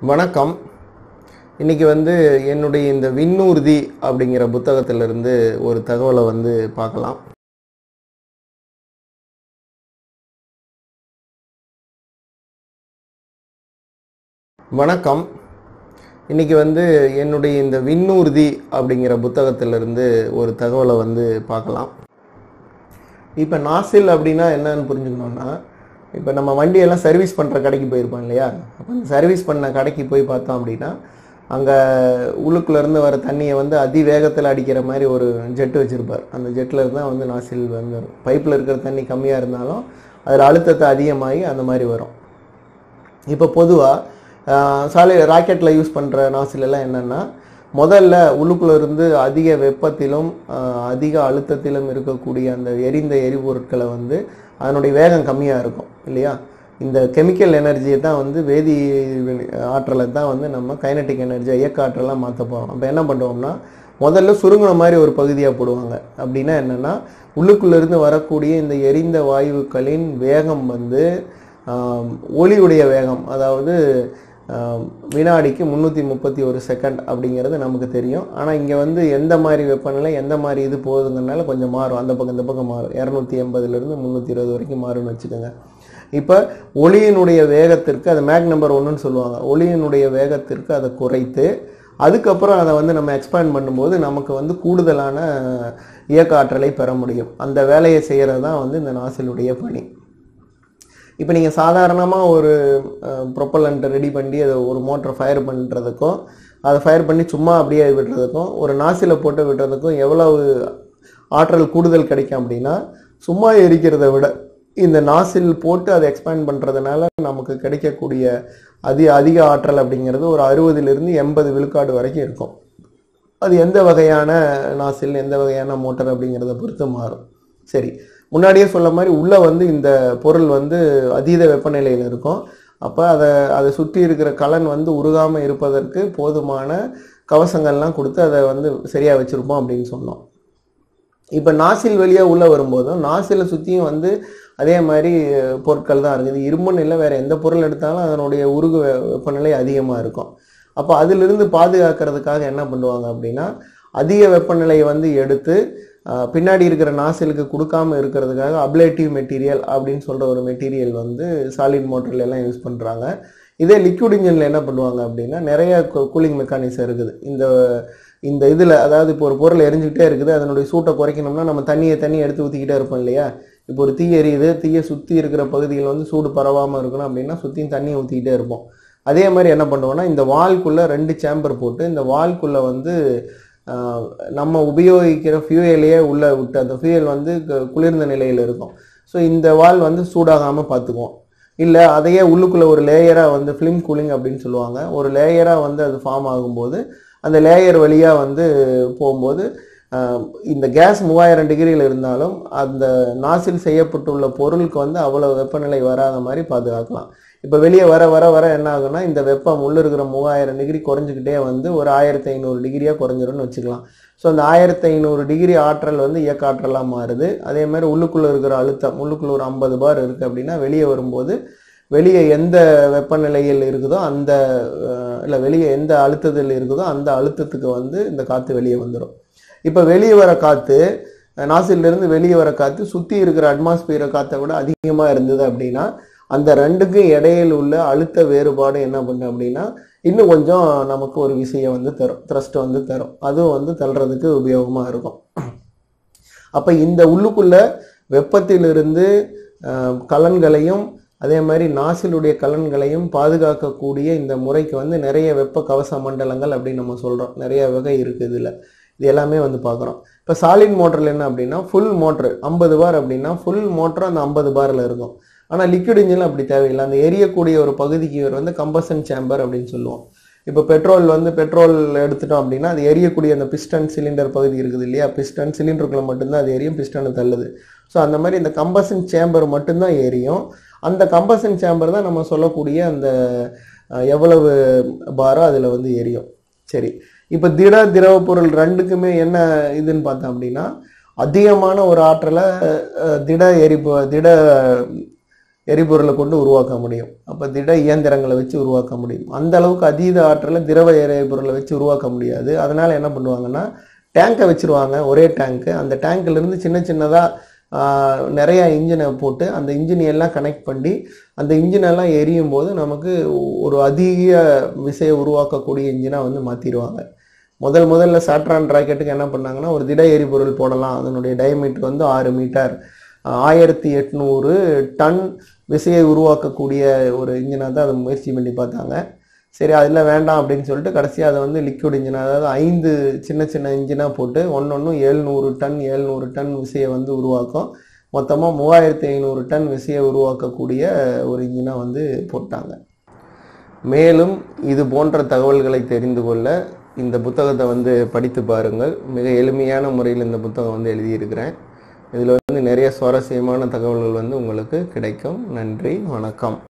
வணக்கம் இன்னைக்கு வந்து என்னுடைய இந்த விண்ணூர்தி அப்படிங்கிற புத்தகத்திலிருந்து ஒரு தகவலை வந்து பார்க்கலாம் வணக்கம் இன்னைக்கு வந்து என்னுடைய இந்த விண்ணூர்தி அப்படிங்கிற புத்தகத்திலிருந்து ஒரு தகவலை வந்து பார்க்கலாம் இப்போ நாசில் அப்படின்னா என்னன்னு புரிஞ்சுக்கணுன்னா இப்போ நம்ம வண்டியெல்லாம் சர்வீஸ் பண்ணுற கடைக்கு போயிருப்போம் இல்லையா அப்போ அந்த சர்வீஸ் பண்ண கடைக்கு போய் பார்த்தோம் அப்படின்னா அங்கே உள்ளுக்குள்ளேருந்து வர தண்ணியை வந்து அதிவேகத்தில் அடிக்கிற மாதிரி ஒரு ஜெட்டு வச்சுருப்பார் அந்த ஜெட்டில் இருந்தால் வந்து நாசில் வந்து வரும் பைப்பில் இருக்கிற தண்ணி கம்மியாக இருந்தாலும் அதில் அழுத்தத்தை அதிகமாகி அந்த மாதிரி வரும் இப்போ பொதுவாக சாலை ராக்கெட்டில் யூஸ் பண்ணுற நாசில் எல்லாம் என்னென்னா முதல்ல உள்ளுக்குள்ள இருந்து அதிக வெப்பத்திலும் ஆஹ், அதிக அழுத்தத்திலும் இருக்கக்கூடிய அந்த எரிந்த எரிபொருட்களை வந்து அதனுடைய வேகம் கம்மியாக இருக்கும் இல்லையா இந்த கெமிக்கல் எனர்ஜியை தான் வந்து வேதி வெளி- ஆற்றலை தான் வந்து நம்ம கைனட்டிக் எனர்ஜியை இயக்க ஆற்றலாக மாற்ற போகிறோம் அப்போ என்ன பண்ணுவோம்னா முதல்ல சுருங்குன மாதிரி ஒரு பகுதியாக போடுவாங்க அப்படின்னா என்னென்னா உள்ளுக்குள்ள இருந்து வரக்கூடிய இந்த எரிந்த வாயுக்களின் வேகம் வந்து ஆம், ஒளியுடைய வேகம் அதாவது ஆம், வினாடிக்கு முந்நூற்றி முப்பத்தி ஒரு செகண்ட் அப்படிங்கிறது நமக்கு தெரியும் ஆனால் இங்கே வந்து எந்த மாதிரி வெப்பநிலை எந்த மாதிரி இது போகுதுங்கிறனால கொஞ்சம் மாறும் அந்த பக்கம் இந்த பக்கம் மாறும் இரநூத்தி எண்பதுலேருந்து முந்நூற்றி இருபது வரைக்கும் மாறும்னு வச்சுக்கோங்க இப்போ ஒளியினுடைய வேகத்திற்கு அது மேக் நம்பர் ஒன்றுன்னு சொல்லுவாங்க ஒளியினுடைய வேகத்திற்கு அதை குறைத்து அதுக்கப்புறம் அதை வந்து நம்ம எக்ஸ்பேண்ட் பண்ணும்போது நமக்கு வந்து கூடுதலான இயக்க ஆற்றலை பெற முடியும் அந்த வேலையை செய்கிறது தான் வந்து இந்த நாசிலுடைய பணி இப்போ நீங்கள் சாதாரணமாக ஒரு ப்ரொப்பலண்ட்டை ரெடி பண்ணி அதை ஒரு மோட்டரை ஃபயர் பண்ணுறதுக்கும் அதை ஃபயர் பண்ணி சும்மா அப்படியே விடுறதுக்கும் ஒரு நாசில போட்டு விடுறதுக்கும் எவ்வளவு ஆற்றல் கூடுதல் கிடைக்கும் அப்படின்னா சும்மா எரிக்கிறதை விட இந்த நாசில் போட்டு அதை எக்ஸ்பேண்ட் பண்ணுறதுனால நமக்கு கிடைக்கக்கூடிய அதி அதிக ஆற்றல் அப்படிங்கிறது ஒரு அறுபதுலேருந்து எண்பது விழுக்காடு வரைக்கும் இருக்கும் அது எந்த வகையான நாசில் எந்த வகையான மோட்டார் அப்படிங்கிறத பொறுத்து மாறும் சரி முன்னாடியே சொல்ல மாதிரி உள்ளே வந்து இந்த பொருள் வந்து அதீத வெப்பநிலையில் இருக்கும் அப்போ அதை அதை சுற்றி இருக்கிற கலன் வந்து உருகாமல் இருப்பதற்கு போதுமான கவசங்கள்லாம் கொடுத்து அதை வந்து சரியாக வச்சுருப்போம் அப்படின்னு சொன்னோம் இப்போ நாசில் வழியாக உள்ளே வரும்போதும் நாசிலை சுற்றியும் வந்து அதே மாதிரி அஹ், பொருட்கள் தான் இருக்குது இரும்புன்னு இல்லை வேறு எந்த பொருள் எடுத்தாலும் அதனுடைய உருகு வெ- வெப்பநிலை அதிகமாக இருக்கும் அப்போ அதிலிருந்து பாதுகாக்கிறதுக்காக என்ன பண்ணுவாங்க அப்படின்னா அதிக வெப்பநிலையை வந்து எடுத்து அஹ், பின்னாடி இருக்கிற நாசிலுக்கு கொடுக்காம இருக்கிறதுக்காக அப்லேட்டிவ் மெட்டீரியல் அப்படின்னு சொல்கிற ஒரு மெட்டீரியல் வந்து சாலிட் மோட்டர்ல எல்லாம் யூஸ் பண்ணுறாங்க இதே லிக்விட் இன்ஜினில் என்ன பண்ணுவாங்க அப்படின்னா நிறைய கூலிங் மெக்கானிசம் இருக்குது இந்த இந்த இதில் அதாவது இப்போ ஒரு பொருள் எரிஞ்சுக்கிட்டே இருக்குது அதனுடைய சூட்டை குறைக்கணும்னா நம்ம தண்ணியை தண்ணி எடுத்து ஊற்றிக்கிட்டே இருப்போம் இல்லையா இப்போ ஒரு தீ எரியுது தீயை சுற்றி இருக்கிற பகுதிகள் வந்து சூடு பரவாமல் இருக்கணும் அப்படின்னா சுற்றியும் தண்ணி ஊற்றிக்கிட்டே இருப்போம் அதே மாதிரி என்ன பண்ணுவோம்னா இந்த வால்குள்ளே ரெண்டு சேம்பர் போட்டு இந்த வால்குள்ளே வந்து ஆஹ், நம்ம உபயோகிக்கிற ஃபியூயலையே உள்ளே விட்டு அந்த ஃபியூயல் வந்து கு- குளிர்ந்த நிலையில் இருக்கும் ஸோ இந்த வால் வந்து சூடாகாமல் பார்த்துக்குவோம் இல்லை அதையே உள்ளுக்குள்ளே ஒரு லேயராக வந்து ஃபிலிம் கூலிங் அப்படின்னு சொல்லுவாங்க ஒரு லேயராக வந்து அது ஃபார்ம் ஆகும்போது அந்த லேயர் வழியாக வந்து போகும்போது ஆஹ், இந்த கேஸ் மூவாயிரம் டிகிரியில் இருந்தாலும் அந்த நாசில் செய்யப்பட்டுள்ள பொருளுக்கு வந்து அவ்வளோ வெப்பநிலை வராத மாதிரி பாதுகாக்கலாம் இப்போ வெளியே வர வர வர என்ன ஆகும்னா இந்த வெப்பம் உள்ள இருக்கிற மூவாயிரம் டிகிரி குறைஞ்சிக்கிட்டே வந்து ஒரு ஆயிரத்தி ஐநூறு டிகிரியாக குறைஞ்சிரும்னு வச்சுக்கலாம் ஸோ அந்த ஆயிரத்தி ஐநூறு டிகிரி ஆற்றல் வந்து இயக்க ஆற்றலாக மாறுது அதே மாதிரி உள்ளுக்குள்ளே இருக்கிற அழுத்தம் உள்ளுக்குள்ள ஒரு ஐம்பது பார் இருக்குது அப்படின்னா வெளியே வரும்போது வெளியே எந்த வெப்பநிலையில் இருக்குதோ அந்த இல்லை வெளியே எந்த அழுத்தத்தில் இருக்குதோ அந்த அழுத்தத்துக்கு வந்து இந்த காற்று வெளியே வந்துடும் இப்போ வெளியே வர காற்று நாசிலிருந்து வெளியே வர காற்று சுற்றி இருக்கிற அட்மாஸ்பியரை காற்றை விட அதிகமாக இருந்தது அப்படின்னா அந்த ரெண்டுக்கும் இடையில் உள்ள அழுத்த வேறுபாடு என்ன பண்ணும் அப்படின்னா இன்னும் கொஞ்சம் நமக்கு ஒரு விஷயம் வந்து தரும் த்ரஸ்ட் வந்து தரும் அதுவும் வந்து தள்ளுறதுக்கு உபயோகமாக இருக்கும் அப்போ இந்த உள்ளுக்குள்ள வெப்பத்திலிருந்து அஹ், கலன்களையும் அதே மாதிரி நாசிலுடைய கலன்களையும் பாதுகாக்கக்கூடிய இந்த முறைக்கு வந்து நிறைய வெப்ப கவச மண்டலங்கள் அப்படின்னு நம்ம சொல்கிறோம் நிறைய வகை இருக்குது இதில் இது எல்லாமே வந்து பார்க்குறோம் இப்போ சாலிட் மோட்டரில் என்ன அப்படின்னா ஃபுல் மோட்ரு ஐம்பது பார் அப்படின்னா ஃபுல் மோட்டரும் அந்த ஐம்பது பாரில் இருக்கும் ஆனால் லிக்விட் இன்ஜினில் அப்படி தேவையில்லை அந்த எரியக்கூடிய ஒரு பகுதிக்கு இவர் வந்து கம்பசன் சேம்பர் அப்படின்னு சொல்லுவோம் இப்போ பெட்ரோல் வந்து பெட்ரோல் எடுத்துட்டோம் அப்படின்னா அது எரியக்கூடிய அந்த பிஸ்டன் சிலிண்டர் பகுதி இருக்குது இல்லையா பிஸ்டன் சிலிண்டருக்குள்ள மட்டும்தான் அது எரியும் பிஸ்டனை தள்ளுது ஸோ அந்த மாதிரி இந்த கம்பசன் சேம்பர் மட்டும்தான் எரியும் அந்த கம்பசன் சேம்பர் தான் நம்ம சொல்லக்கூடிய அந்த அஹ், எவ்வளவு பாரோ அதில் வந்து எரியும் சரி இப்போ திட திரவ பொருள் ரெண்டுக்குமே என்ன இதுன்னு பார்த்தோம் அப்படின்னா அதிகமான ஒரு ஆற்றலை அஹ், திட எரிப்பு திட எரிபொருளை கொண்டு உருவாக்க முடியும் அப்போ திட இயந்திரங்களை வச்சு உருவாக்க முடியும் அந்த அளவுக்கு அதீத ஆற்றலை திரவ எரிபொருளை வச்சு உருவாக்க முடியாது அதனால என்ன பண்ணுவாங்கன்னா டேங்கை வச்சிருவாங்க ஒரே டேங்க்கு அந்த டேங்க்ல இருந்து சின்ன சின்னதாக நிறைய இன்ஜினை போட்டு அந்த இன்ஜினை எல்லாம் கனெக்ட் பண்ணி அந்த இன்ஜின் எல்லாம் எரியும் போது நமக்கு ஒரு அதிக விசையை உருவாக்கக்கூடிய இன்ஜினாக வந்து மாற்றிடுவாங்க முதல் முதல்ல சாட்ரான் ராக்கெட்டுக்கு என்ன பண்ணாங்கன்னா ஒரு திட எரிபொருள் போடலாம் அதனுடைய டயமீட்டர் வந்து ஆறு மீட்டர் ஆயிரத்தி எட்நூறு டன் விசையை உருவாக்கக்கூடிய ஒரு இன்ஜினாக தான் அதை முயற்சி பண்ணி பார்த்தாங்க சரி அதில் வேண்டாம் அப்படின்னு சொல்லிட்டு கடைசியாக அதை வந்து லிக்விட் இன்ஜின் அதாவது ஐந்து சின்ன சின்ன இன்ஜினாக போட்டு ஒன்னொன்றும் ஏழ்நூறு டன் ஏழ்நூறு டன் விசையை வந்து உருவாக்கும் மொத்தமாக மூவாயிரத்தி ஐநூறு டன் விசையை உருவாக்கக்கூடிய ஒரு இன்ஜினாக வந்து போட்டாங்க மேலும் இது போன்ற தகவல்களை தெரிந்து கொள்ள இந்த புத்தகத்தை வந்து படித்து பாருங்கள் மிக எளிமையான முறையில் இந்த புத்தகம் வந்து எழுதியிருக்கிறேன் இதில் வந்து நிறைய சுவாரஸ்யமான தகவல்கள் வந்து உங்களுக்கு கிடைக்கும் நன்றி வணக்கம்